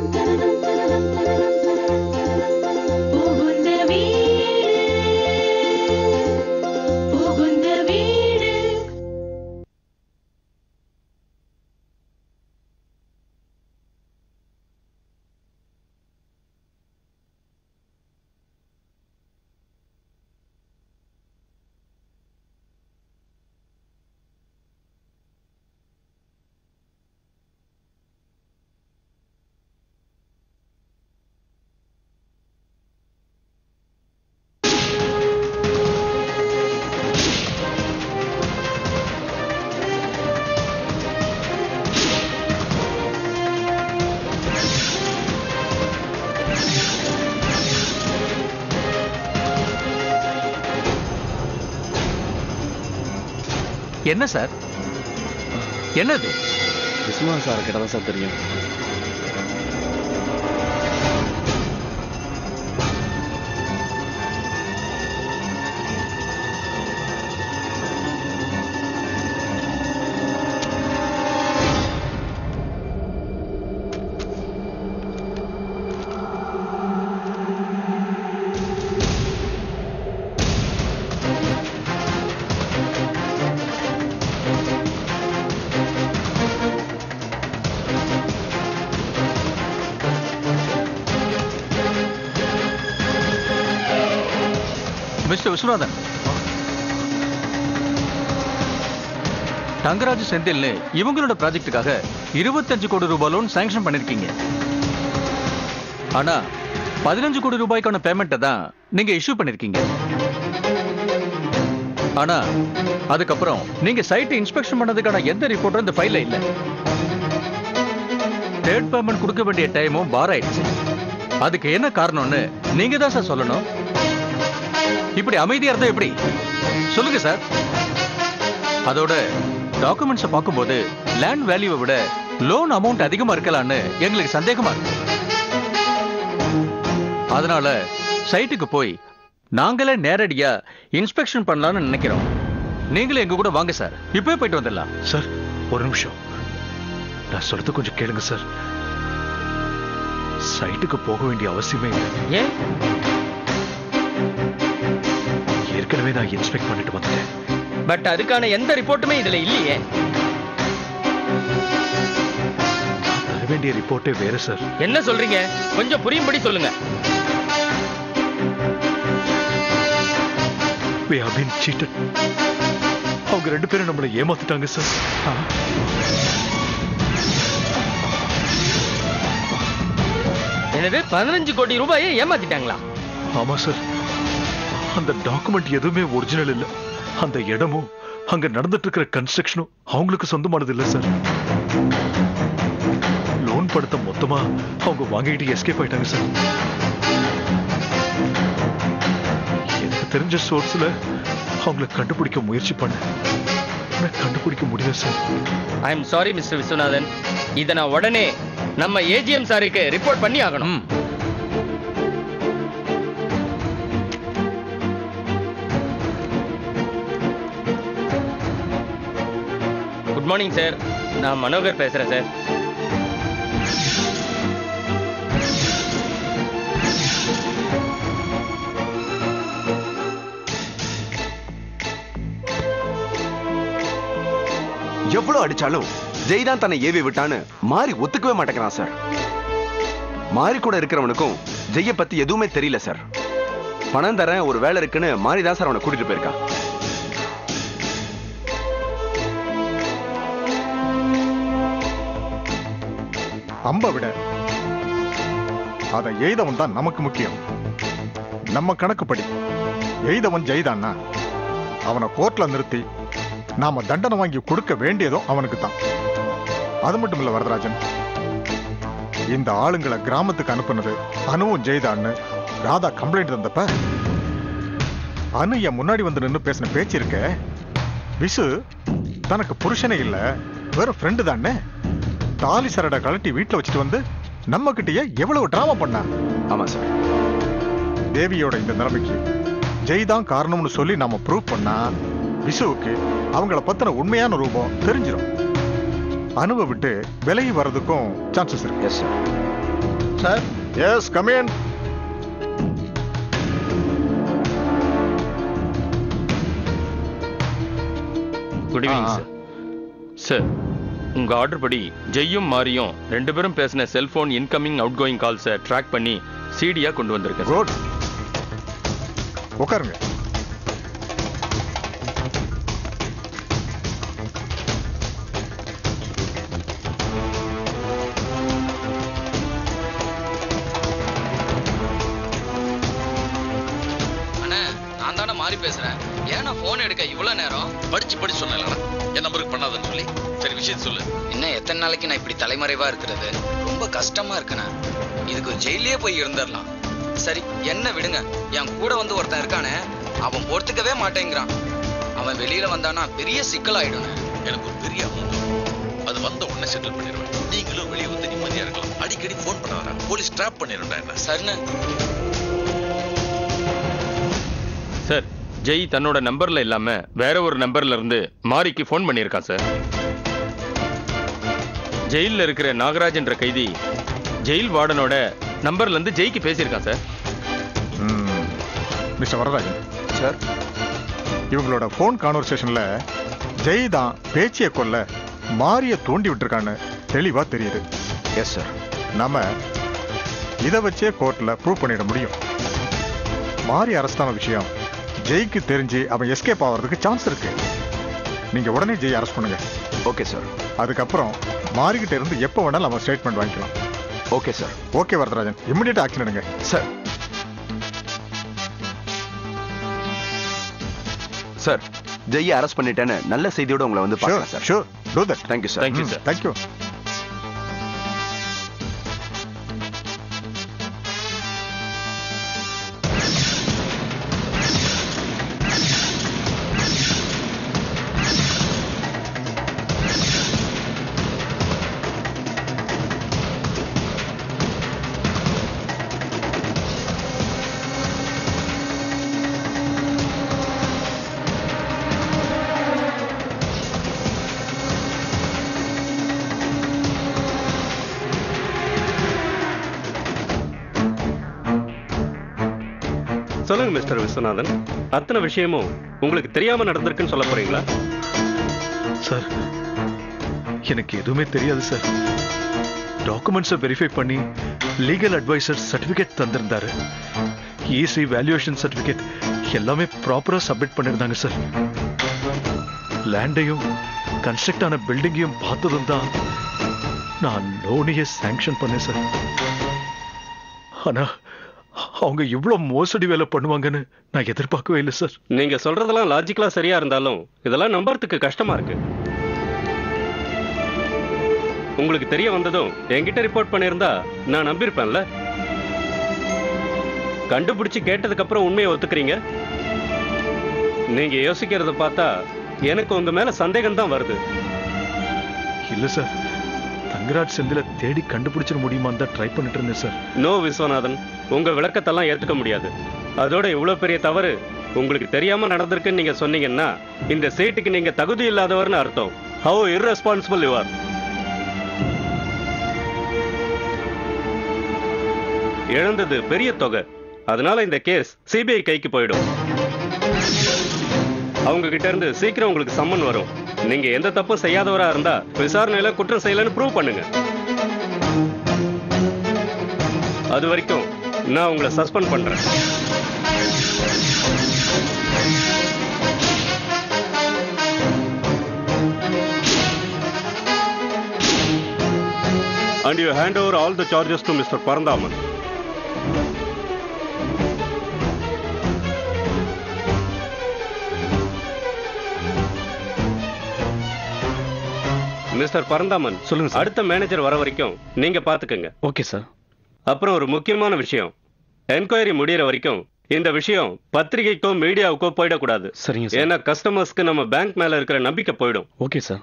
புகுந்த வீடு புகுந்த வீடு என்ன சார் என்னது விஸ்வநாத் சார் கிட்ட தான் சார் தெரியும் மிஸ்டர் விஸ்வநாதன் தங்கராஜ் செந்தில்னு இவங்களோட ப்ராஜெக்ட்டுக்காக இருபத்தஞ்சு கோடி ரூபாய் லோன் சாங்ஷன் பண்ணிருக்கீங்க ஆனா பதினஞ்சு கோடி ரூபாய்க்கான பேமெண்ட்டை தான் நீங்க இஷ்யூ பண்ணிருக்கீங்க ஆனா அதுக்கப்புறம் நீங்க சைட் இன்ஸ்பெக்ஷன் பண்ணதுக்கான எந்த ரிப்போர்ட்டும் இந்த ஃபைல்ல இல்ல தேர்ட் பேமெண்ட் கொடுக்க வேண்டிய டைமும் பார் ஆயிடுச்சு அதுக்கு என்ன காரணம்னு நீங்க தான் சார் சொல்லணும் இப்படி அமைதியா இருந்தா எப்படி சொல்லுங்க சார் அதோட டாக்குமெண்ட்ஸை பார்க்கும்போது லேண்ட் வேல்யூவை விட லோன் அமௌண்ட் அதிகமா இருக்கலாம்னு எங்களுக்கு சந்தேகமா இருக்கு அதனால சைட்டுக்கு போய் நாங்களே நேரடியா இன்ஸ்பெக்ஷன் பண்ணலாம்னு நினைக்கிறோம் நீங்களே எங்க கூட வாங்க சார் இப்பவே போயிட்டு வந்துடலாம் சார் ஒரு நிமிஷம் நான் சொல்றது கொஞ்சம் கேளுங்க சார் சைட்டுக்கு போக வேண்டிய அவசியமே இல்லை ஏன் ஏற்கனவே நான் இன்ஸ்பெக்ட் பண்ணிட்டு வந்துட்டேன் பட் அதுக்கான எந்த ரிப்போர்ட்டுமே இதுல இல்லையே தர வேண்டிய ரிப்போர்ட்டே வேற சார் என்ன சொல்றீங்க கொஞ்சம் புரியும்படி சொல்லுங்க we have been cheated அவங்க ரெண்டு பேரும் நம்மளை ஏமாத்திட்டாங்க சார் எனது பதினஞ்சு கோடி ரூபாயை ஏமாத்திட்டாங்களா ஆமா சார் அந்த டாக்குமெண்ட் எதுவுமே ஒரிஜினல் இல்ல அந்த இடமும் அங்க நடந்துட்டு இருக்கிற கன்ஸ்ட்ரக்ஷனும் அவங்களுக்கு சொந்தமானது இல்ல சார் லோன் படத்தை மொத்தமா அவங்க வாங்கிட்டு எஸ்கேப் ஆயிட்டாங்க சார் எனக்கு தெரிஞ்ச சோர்ஸ்ல அவங்கள கண்டுபிடிக்க முயற்சி பண்ணேன் ஆனா கண்டுபிடிக்க முடியல sir I am sorry mister Viswanathan இதை நான் உடனே நம்ம ஏஜிஎம் சாருக்கு ரிப்போர்ட் பண்ணி ஆகணும் ம் குட் மார்னிங் சார் நான் மனோகர் பேசுறேன் சார் எவ்வளவு அடிச்சாலும் ஜெய் தான் தன்னை ஏவி விட்டான்னு மாறி ஒத்துக்கவே மாட்டேங்கிறான் சார் மாறி கூட இருக்கிறவனுக்கும் ஜெய்ய பத்தி எதுவுமே தெரியல சார் பணம் தரேன் ஒரு வேலை இருக்குன்னு மாறி தான் சார் அவனை கூட்டிட்டு போயிருக்கான் அம்ப விட அதை எய்தவன் தான் நமக்கு முக்கியம் நம்ம கணக்குப்படி எய்தவன் ஜெய்தான்னா அவனை கோர்ட்ல நிறுத்தி நாம தண்டனை வாங்கி கொடுக்க வேண்டியதும் அவனுக்கு தான் அது மட்டும் இல்ல வரதராஜன் இந்த ஆளுங்களை கிராமத்துக்கு அனுப்புனது அனுவும் ஜெய்தான்னு ராதா கம்ப்ளைண்ட் தந்தப்ப அனு என் முன்னாடி வந்து நின்னு பேசின பேச்சு இருக்க விசு தனக்கு புருஷனே இல்ல வெறும் ஃப்ரெண்டு தானே தாலி சரடை கழட்டி வீட்டுல வச்சுட்டு வந்து நம்ம கிட்டயே எவ்வளவு டிராமா பண்ணா ஆமா சார் தேவியோட இந்த நிலைமைக்கு ஜெய் தான் காரணம்னு சொல்லி நாம ப்ரூவ் பண்ணா விசுவுக்கு அவங்கள பத்தின உண்மையான ரூபம் தெரிஞ்சிடும் அணுவை விட்டு விலகி வர்றதுக்கும் சான்சஸ் இருக்கு yes sir sir yes come in good evening ஆ, ஆ. சார் சார் உங்க ஆர்டர் படி ஜெய்யும் மாரியும் ரெண்டு பேரும் பேசின செல்போன் இன்கமிங் அவுட் கோயிங் கால்ஸை ட்ராக் பண்ணி சிடியா கொண்டு வந்திருக்கேன் சார். குட் உட்காருங்க அண்ணா நான் தானே மாறி பேசுறேன் ஏன்னா போன் எடுக்க இவ்வளவு நேரம் படிச்சு படிச்சு சொன்னேன் என் நம்பருக்கு பண்ணாதன்னு சொல்லி சரி விஷயம் சொல்லு இன்னும் எத்தனை நாளைக்கு நான் இப்படி தலைமறைவா இருக்கிறது ரொம்ப கஷ்டமா இருக்குண்ணே இதுக்கு ஜெயிலே போய் இருந்துடலாம் சரி என்ன விடுங்க என் கூட வந்து ஒருத்தன் இருக்கானே அவன் பொறுத்துக்கவே மாட்டேங்கிறான் அவன் வெளியில வந்தானா பெரிய சிக்கலாயிடுண்ணே எனக்கு ஒரு பெரிய அமௌண்ட் அது வந்த உடனே செட்டில் பண்ணிடுவேன் நீங்களும் வெளியே வந்து நிம்மதியா இருக்கலாம் அடிக்கடி ஃபோன் பண்ண வரேன் போலீஸ் ட்ராப் பண்ணிடும்டா என்ன சரிண்ணே சார் ஜெய் தன்னோட நம்பர்ல இல்லாம வேற ஒரு நம்பர்ல இருந்து மாரிக்கு ஃபோன் பண்ணியிருக்கான் சார் ஜெயில்ல இருக்கிற நாகராஜ்ன்ற கைதி ஜெயில் வார்டனோட நம்பர்ல இருந்து ஜெய்க்கு பேசியிருக்கான் சார் மிஸ்டர் வரராஜன் சார் இவங்களோட ஃபோன் கான்வர்சேஷன்ல ஜெய் தான் பேச்சியை கொல்ல மாரிய தூண்டி விட்டுருக்கான்னு தெளிவா தெரியுது எஸ் சார் நாம இதை வச்சே கோர்ட்ல ப்ரூவ் பண்ணிட முடியும் மாரி அரஸ்தான விஷயம் ஜெய்க்கு தெரிஞ்சு அவன் எஸ்கேப் ஆகிறதுக்கு சான்ஸ் இருக்கு நீங்க உடனே ஜெய் அரெஸ்ட் பண்ணுங்க ஓகே சார் அதுக்கப்புறம் மாரிக்கிட்ட இருந்து எப்போ வேணாலும் அவன் ஸ்டேட்மெண்ட் வாங்கிக்கலாம் okay sir okay Varadarajan immediate action எடுங்க சார் சார் ஜெய்யை அரெஸ்ட் பண்ணிட்டேன்னு நல்ல செய்தியோட உங்களை வந்து ஷூர் பார்க்கலாம் sir sure to that thank you sir Thank you, sir. Thank you சொல்லுங்க மிஸ்டர் விஸ்வநாதன் அத்தனை விஷயமும் உங்களுக்கு தெரியாம நடந்திருக்குன்னு சொல்ல போறீங்களா சார் எனக்கு எதுவுமே தெரியாது சார் டாக்குமெண்ட்ஸை வெரிஃபை பண்ணி லீகல் அட்வைசர் சர்டிஃபிகேட் தந்திருந்தாரு ஈசி வேல்யூவேஷன் சர்டிஃபிகேட் எல்லாமே ப்ராப்பரா சப்மிட் பண்ணிருந்தாங்க சார் லேண்டையும் கன்ஸ்ட்ரக்ட் ஆன பில்டிங்கையும் பார்த்ததும் தான் நான் லோனையே சாங்ஷன் பண்ணேன் சார் ஆனா அவங்க இவ்வளவு மோசடி வேலை பண்ணுவாங்கன்னு நான் எதிர்பார்க்கவே இல்லை சார் நீங்க சொல்றதெல்லாம் லாஜிக்கலா சரியா இருந்தாலும் இதெல்லாம் நம்புறதுக்கு கஷ்டமா இருக்கு உங்களுக்கு தெரிய வந்ததும் என்கிட்ட ரிப்போர்ட் பண்ணியிருந்தா நான் நம்பியிருப்பேன்ல கண்டுபிடிச்சு கேட்டதுக்கு அப்புறம் உண்மையை ஒத்துக்கிறீங்க நீங்க யோசிக்கிறத பார்த்தா எனக்கு உங்க மேல சந்தேகம் தான் வருது இல்ல சார் தங்கராஜ் செந்தில தேடி கண்டுபிடிச்சிட முடியுமான்னு தான் ட்ரை பண்ணிட்டு இருந்தேன் சார் நோ விஸ்வநாதன் உங்க விளக்கத்தெல்லாம் ஏத்துக்க முடியாது அதோட இவ்வளவு பெரிய தவறு உங்களுக்கு தெரியாம நடந்திருக்குன்னு நீங்க சொன்னீங்கன்னா இந்த சீட்டுக்கு நீங்க தகுதி இல்லாதவர்னு அர்த்தம் ஹவு irresponsible you are இழந்தது பெரிய தொகை அதனால இந்த கேஸ் சிபிஐ கைக்கு போயிடும் அவங்க கிட்ட இருந்து சீக்கிரம் உங்களுக்கு சம்மன் வரும் நீங்க எந்த தப்பும் செய்யாதவரா இருந்தா விசாரணையில குற்றம் செய்யலன்னு ப்ரூவ் பண்ணுங்க அது வரைக்கும் நான் உங்களை சஸ்பெண்ட் பண்றேன் and you hand over all the charges to Mr. Parandaman. Mister Parandaman சொல்லுங்க சார். அடுத்த மேனேஜர் வர வரைக்கும் நீங்க பாத்துக்கங்க ஓகே சார் அப்புறம் ஒரு முக்கியமான விஷயம் என்கொயரி முடியற வரைக்கும் இந்த விஷயம் பத்திரிகைக்கோ மீடியாவுக்கோ போயிடக்கூடாது சரிங்க சார் ஏன்னா கஸ்டமர்ஸ்க்கு நம்ம பேங்க் மேல இருக்கிற நம்பிக்கை போயிடும் okay sir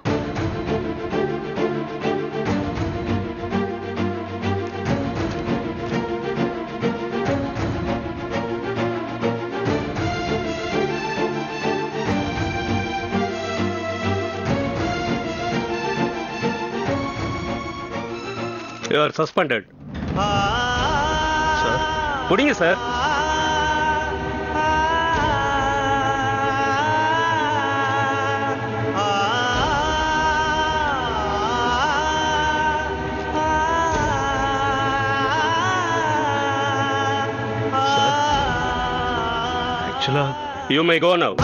you are suspended ஆ பிடிங்க சார் ஆக்சுவலா you may go now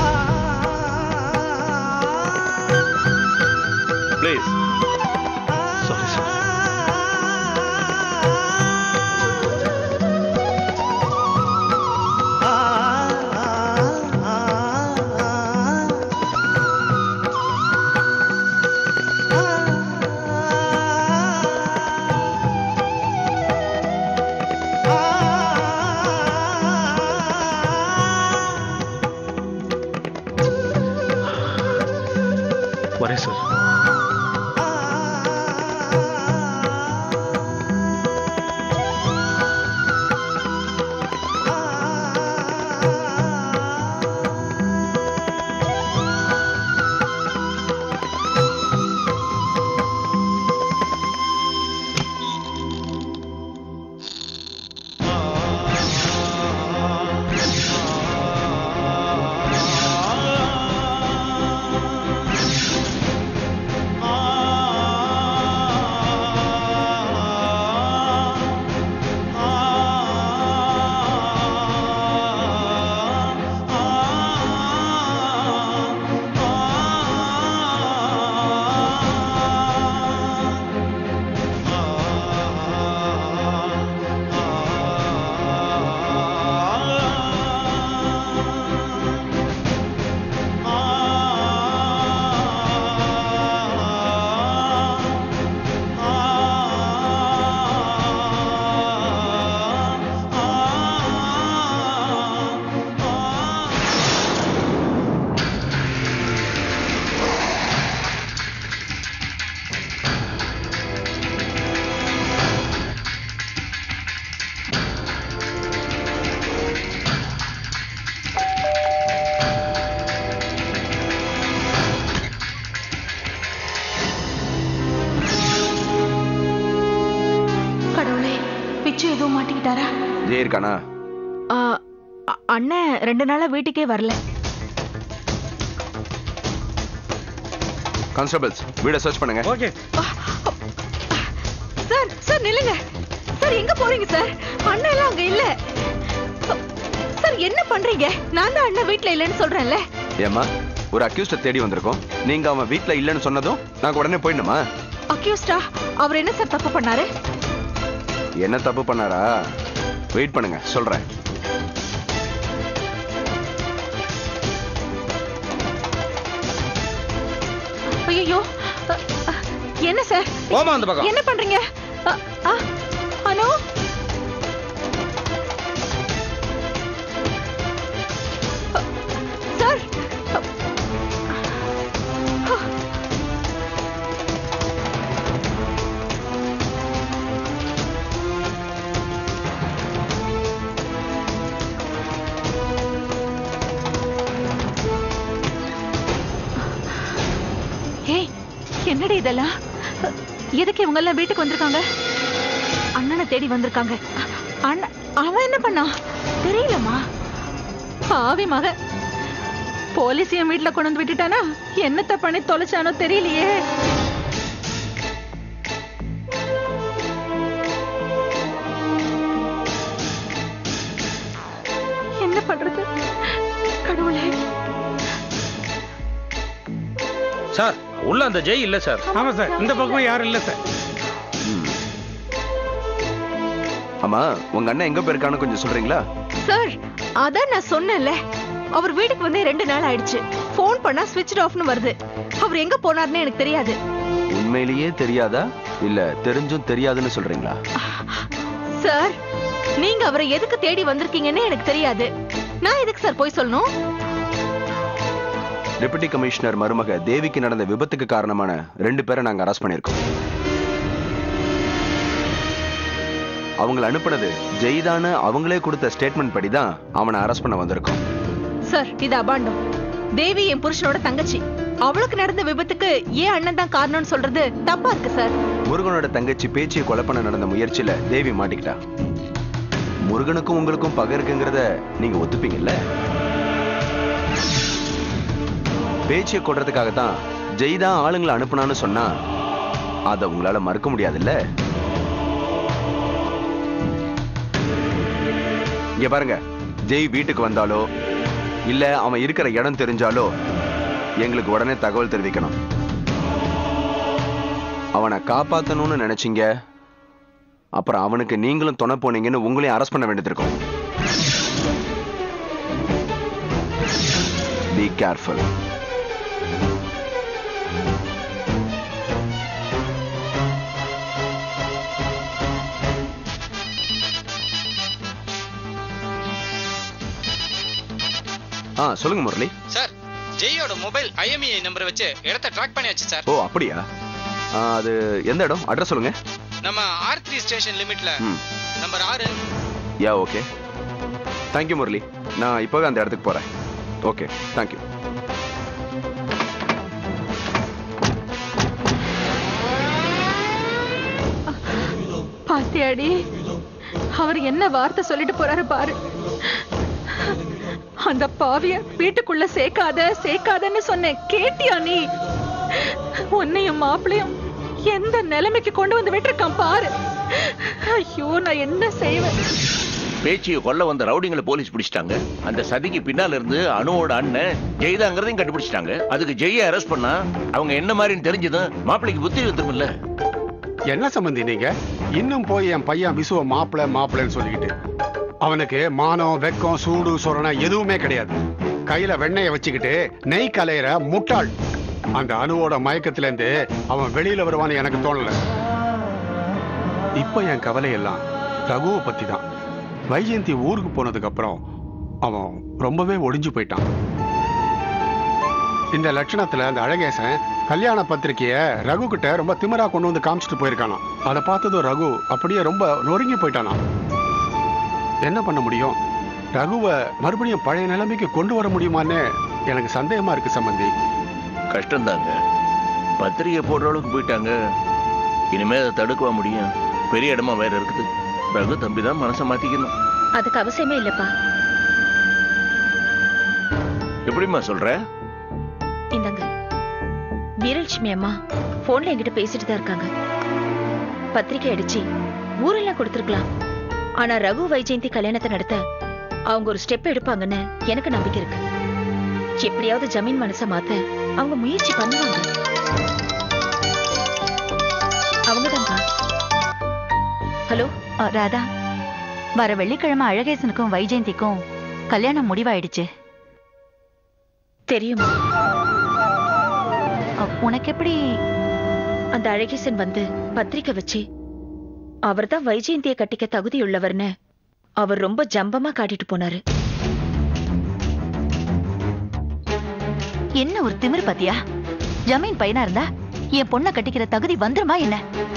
please sorry sir வரேன் சார் கடவுளே பிச்சு எதுவும் மாட்டிக்கிட்டாரா ஜெய் இருக்கானா ஆ, அ- அண்ணன் ரெண்டு நாளா வீட்டுக்கே வரல கான்ஸ்டபிள்ஸ் வீடை சர்ச் பண்ணுங்க ஓகே சார் சார் நில்லுங்க சார் எங்க போறீங்க சார் அண்ணன் எல்லாம் அங்க இல்ல சார் என்ன பண்றீங்க நான் தான் அண்ணன் வீட்ல இல்லைன்னு சொல்றேன்ல ஏம்மா ஒரு அக்யூஸ்ட தேடி வந்திருக்கோம் நீங்க அவன் வீட்ல இல்லைன்னு சொன்னதும் நாங்க உடனே போயிடணுமா அக்யூஸ்டா அவர் என்ன சார் தப்பு பண்ணாரு என்ன தப்பு பண்ணாரா வெயிட் பண்ணுங்க சொல்றேன் ஐயோ என்ன சார் போமா அந்த பக்கம் என்ன பண்றீங்க அ, அ, அனு அ, சார் அ, அ. ஏய் என்னடி இதெல்லாம் அ, எதுக்கு இவங்க எல்லாம் வீட்டுக்கு வந்திருக்காங்க அண்ணனை தேடி வந்திருக்காங்க அண்ணன் அவன் என்ன பண்ணா தெரியலம்மா பாவி மக போலீஸ் என் வீட்டுல கொண்டு வந்து விட்டுட்டானா என்னத்த பண்ணி தொலைச்சானோ தெரியலையே என்ன பண்றது கடவுளே சார் உள்ள அந்த ஜெய் இல்ல சார் ஆமா சார் இந்த பக்கம் யாரும் இல்ல சார் ஆமா உங்க அண்ணன் எங்க போயிருக்கான்னு கொஞ்சம் சொல்றீங்களா சார் அதான் நான் சொன்னேன்ல அவர் வீட்டுக்கு வந்து ரெண்டு நாள் ஆயிடுச்சு ஃபோன் பண்ணா ஸ்விட்ச் ஆஃப்னு வருது அவர் எங்க போனார்னு எனக்கு தெரியாது உண்மையிலேயே தெரியாதா இல்ல தெரிஞ்சும் தெரியாதுன்னு சொல்றீங்களா சார் நீங்க அவரை எதுக்கு தேடி வந்திருக்கீங்கன்னு எனக்கு தெரியாது நான் எதுக்கு சார் போய் சொல்லணும் டெபுட்டி கமிஷனர் மருமக தேவிக்கு நடந்த விபத்துக்கு காரணமான ரெண்டு பேரை நாங்க அரெஸ்ட் பண்ணியிருக்கோம் அவங்கள அனுப்புனது ஜெய்தான்னு அவங்களே கொடுத்த ஸ்டேட்மெண்ட் படி தான் அவனை அரெஸ்ட் பண்ண வந்திருக்கோம் சார் இது அபாண்டம் தேவி என் புருஷனோட தங்கச்சி அவளுக்கு நடந்த விபத்துக்கு ஏன் அண்ணன் தான் காரணம்னு சொல்றது தப்பா இருக்கு சார் முருகனோட தங்கச்சி பேச்சியை கொலை பண்ண நடந்த முயற்சியில தேவி மாட்டிக்கிட்டா முருகனுக்கும் உங்களுக்கும் பகை இருக்குங்கிறத நீங்க ஒத்துப்பீங்கல்ல பேச்சியை கொடுறதுக்காக தான் ஜெய் தான் ஆளுங்களை அனுப்புனான்னு சொன்னா அதை உங்களால மறுக்க முடியாதுல்ல இங்க பாருங்க ஜெய் வீட்டுக்கு வந்தாலோ இல்ல அவன் இருக்கிற இடம் தெரிஞ்சாலோ எங்களுக்கு உடனே தகவல் தெரிவிக்கணும் அவனை காப்பாத்தணும்னு நினைச்சீங்க அப்புறம் அவனுக்கு நீங்களும் துணை போனீங்கன்னு உங்களையும் அரெஸ்ட் பண்ண வேண்டியது இருக்கும் பி கேர்ஃபுல் ஆ சொல்லுங்க முரளி சார் ஜெயோட மொபைல் ஐஎம்இஐ நம்பர் வச்சு இடத்த ட்ராக் பண்ணியாச்சு சார் ஓ அப்படியா ஆ, அது எந்த இடம் அட்ரஸ் சொல்லுங்க நம்ம ஆர் த்ரீ ஸ்டேஷன் லிமிட்ல ம் நம்பர் ஆறு யா ஓகே தேங்க்யூ முரளி நான் இப்போவே அந்த இடத்துக்கு போறேன் ஓகே தேங்க்யூ பாத்தியாடி அவர் என்ன வார்த்தை சொல்லிட்டு போறாரு பாரு அந்த பாவிய வீட்டுக்குள்ள சேர்க்காத சேர்க்காதன்னு சொன்னேன் கேட்டியா நீ உன்னையும் மாப்பிளையும் எந்த நிலைமைக்கு கொண்டு வந்து விட்டுருக்கான் பாரு ஐயோ நான் என்ன செய்வேன் பேச்சியை கொல்ல வந்த ரவுடிங்களை போலீஸ் பிடிச்சிட்டாங்க அந்த சதிக்கு பின்னால இருந்து அணுவோட அண்ணன் ஜெய்தாங்கிறதையும் கண்டுபிடிச்சிட்டாங்க அதுக்கு ஜெய்யை அரெஸ்ட் பண்ணா அவங்க என்ன மாதிரின்னு தெரிஞ்சதும் மாப்பிளைக்கு புத்தி வந்துருமில்ல என்ன சம்பந்தி நீங்க இன்னும் போய் என் பையன் விசுவ மாப்பிள மாப்பிள்ளைன்னு சொல்லிக்கிட்டு அவனுக்கு மானம் வெக்கம் சூடு சொரணை எதுவுமே கிடையாது கையில வெண்ணெய வச்சுக்கிட்டு நெய் கலையிற முட்டாள் அந்த அணுவோட மயக்கத்துல இருந்து அவன் வெளியில வருவான்னு எனக்கு தோணல இப்ப என் கவலை எல்லாம் ரகுவை பத்தி தான் வைஜெயந்தி ஊருக்கு போனதுக்கு அப்புறம் அவன் ரொம்பவே ஒடிஞ்சு போயிட்டான் இந்த லட்சணத்துல அந்த அழகேசன் கல்யாண பத்திரிக்கைய ரகு கிட்ட ரொம்ப திமிரா கொண்டு வந்து காமிச்சிட்டு போயிருக்கானாம் அதை பார்த்ததும் ரகு அப்படியே ரொம்ப நொறுங்கி போயிட்டானாம் என்ன பண்ண முடியும் ரகுவை மறுபடியும் பழைய நிலைமைக்கு கொண்டு வர முடியுமான்னு எனக்கு சந்தேகமா இருக்கு சம்பந்தி கஷ்டம்தாங்க பத்திரிகை போடுற அளவுக்கு போயிட்டாங்க இனிமே அதை தடுக்கவா முடியும் பெரிய இடமா வேற இருக்குது ரகு தம்பி தான் மனசை மாத்திக்கணும் அதுக்கு அவசியமே இல்லப்பா எப்படிம்மா சொல்ற இந்தாங்க வீரலட்சுமி அம்மா போன்ல என்கிட்ட பேசிட்டு தான் இருக்காங்க பத்திரிக்கை அடிச்சு ஊரெல்லாம் கொடுத்துருக்கலாம் ஆனா ரகு வைஜெயந்தி கல்யாணத்தை நடத்த அவங்க ஒரு ஸ்டெப் எடுப்பாங்கன்னு எனக்கு நம்பிக்கை இருக்கு எப்படியாவது ஜமீன் மனசை மாத்த அவங்க முயற்சி பண்ணுவாங்க அவங்கதான்ப்பா ஹலோ ராதா வர வெள்ளிக்கிழமை அழகேசனுக்கும் வைஜெயந்திக்கும் கல்யாணம் முடிவாயிடுச்சு தெரியுமா அ, உனக்கு எப்படி அந்த அழகேசன் வந்து பத்திரிக்கை வச்சு அவர்தான் வைஜெயந்தியை கட்டிக்க தகுதியுள்ளவர்னு அவர் ரொம்ப ஜம்பமா காட்டிட்டு போனாரு என்ன ஒரு திமிரு பாத்தியா ஜமீன் பையனா இருந்தா என் பொண்ணை கட்டிக்கிற தகுதி வந்துருமா என்ன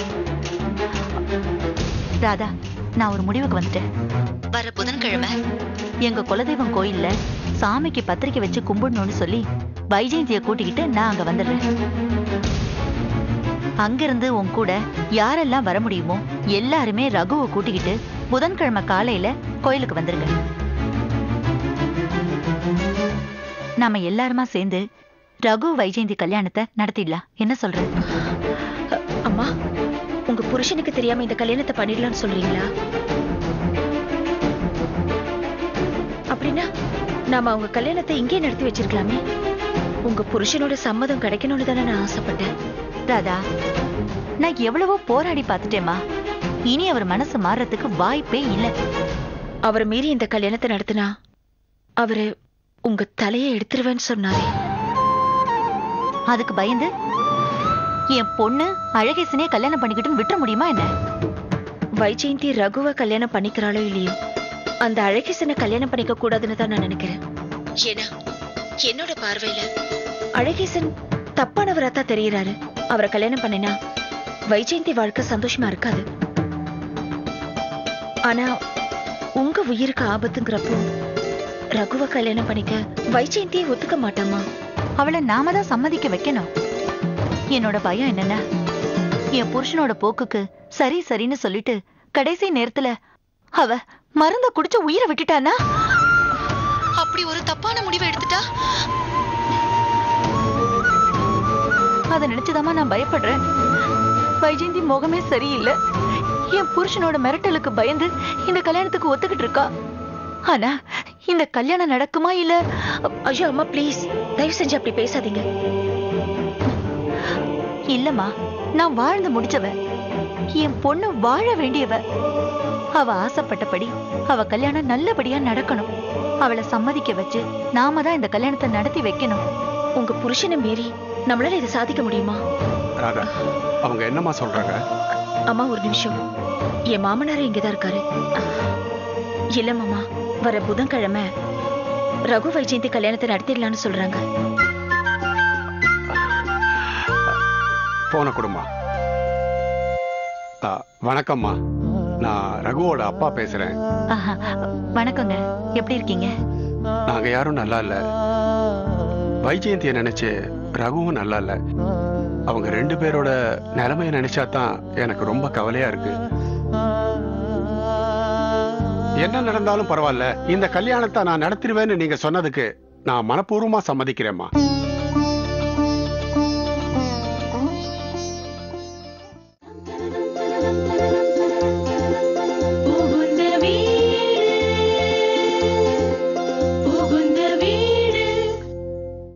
ராதா நான் ஒரு முடிவுக்கு வந்துட்டேன் வர புதன்கிழமை எங்க குலதெய்வம் கோயில்ல சாமிக்கு பத்திரிக்கை வச்சு கும்பிடணும்னு சொல்லி வைஜெயந்திய கூட்டிக்கிட்டு நான் அங்க வந்துடுறேன் அங்கிருந்து உன் கூட யாரெல்லாம் வர முடியுமோ எல்லாருமே ரகுவை கூட்டிக்கிட்டு புதன்கிழமை காலையில கோயிலுக்கு வந்துருங்க நாம எல்லாருமா சேர்ந்து ரகு வைஜெயந்தி கல்யாணத்தை நடத்திடலாம் என்ன சொல்ற அம்மா உங்க புருஷனுக்கு தெரியாம இந்த கல்யாணத்தை பண்ணிடலாம்னு சொல்றீங்களா அப்படின்னா நாம அவங்க கல்யாணத்தை இங்கே நடத்தி வச்சிருக்கலாமே உங்க புருஷனோட சம்மதம் கிடைக்கணும்னு தானே நான் ஆசைப்பட்டேன் ராதா நான் எவ்வளவோ போராடி பார்த்துட்டேம்மா இனி அவர் மனசு மாறுறதுக்கு வாய்ப்பே இல்ல அவர் மீறி இந்த கல்யாணத்தை நடத்தினா அவரு உங்க தலையை எடுத்துருவேன்னு சொன்னாரே அதுக்கு பயந்து என் பொண்ணு அழகேசனே கல்யாணம் பண்ணிக்கிட்டு விட்டுற முடியுமா என்ன வைஜெயந்தி ரகுவை கல்யாணம் பண்ணிக்கிறாளோ இல்லையோ அந்த அழகேசனை கல்யாணம் பண்ணிக்க கூடாதுன்னு தான் நான் நினைக்கிறேன் ஏன்னா என்னோட பார்வையில அழகேசன் தப்பானவரா தான் தெரியறாரு அவரை கல்யாணம் பண்ணினா வைஜெயந்தி வாழ்க்கை சந்தோஷமா இருக்காது ஆனா உங்க உயிருக்கு ஆபத்துங்கிறப்போ ரகுவை கல்யாணம் பண்ணிக்க வைஜெயந்தியை ஒத்துக்க மாட்டாமா அவளை நாம தான் சம்மதிக்க வைக்கணும் என்னோட பயம் என்னன்னா என் புருஷனோட போக்குக்கு சரி சரின்னு சொல்லிட்டு கடைசி நேரத்துல அவ மருந்த குடிச்சு உயிரை விட்டுட்டானா அப்படி ஒரு தப்பான முடிவை எடுத்துட்டா அத நினைச்சுதாம்மா நான் பயப்படுறேன் வைஜெயந்தி முகமே சரியில்லை என் புருஷனோட மிரட்டலுக்கு பயந்து இந்த கல்யாணத்துக்கு ஒத்துக்கிட்டு இருக்கா ஆனா இந்த கல்யாணம் நடக்குமா இல்ல ஐயோ அம்மா ப்ளீஸ் தயவு செஞ்சு அப்படி பேசாதீங்க இல்லம்மா நான் வாழ்ந்து முடிச்சவ என் பொண்ணு வாழ வேண்டியவ அவ ஆசைப்பட்டபடி அவ கல்யாணம் நல்லபடியா நடக்கணும் அவளை சம்மதிக்க வச்சு நாம தான் இந்த கல்யாணத்தை நடத்தி வைக்கணும் உங்க புருஷனை மீறி நம்மளால இதை சாதிக்க முடியுமா ராதா அவங்க என்னம்மா சொல்றாங்க அம்மா ஒரு நிமிஷம் என் மாமனார் இங்கதான் இருக்காரு இல்ல மாமா வர புதன்கிழமை ரகு வைஜெயந்தி கல்யாணத்தை நடத்திடலாம்னு சொல்றாங்க போன குடும்பம் வணக்கம்மா நான் ரகுவோட அப்பா பேசுறேன் ஆஹா, வணக்கங்க எப்படி இருக்கீங்க நாங்க யாரும் நல்லா இல்ல வைஜெயந்திய நினைச்சு ரகுவும் நல்லா இல்ல அவங்க ரெண்டு பேரோட நிலைமைய நினைச்சா தான் எனக்கு ரொம்ப கவலையா இருக்கு என்ன நடந்தாலும் பரவாயில்ல இந்த கல்யாணத்தை நான் நடத்திடுவேன்னு நீங்க சொன்னதுக்கு நான் மனப்பூர்வமா சம்மதிக்கிறேம்மா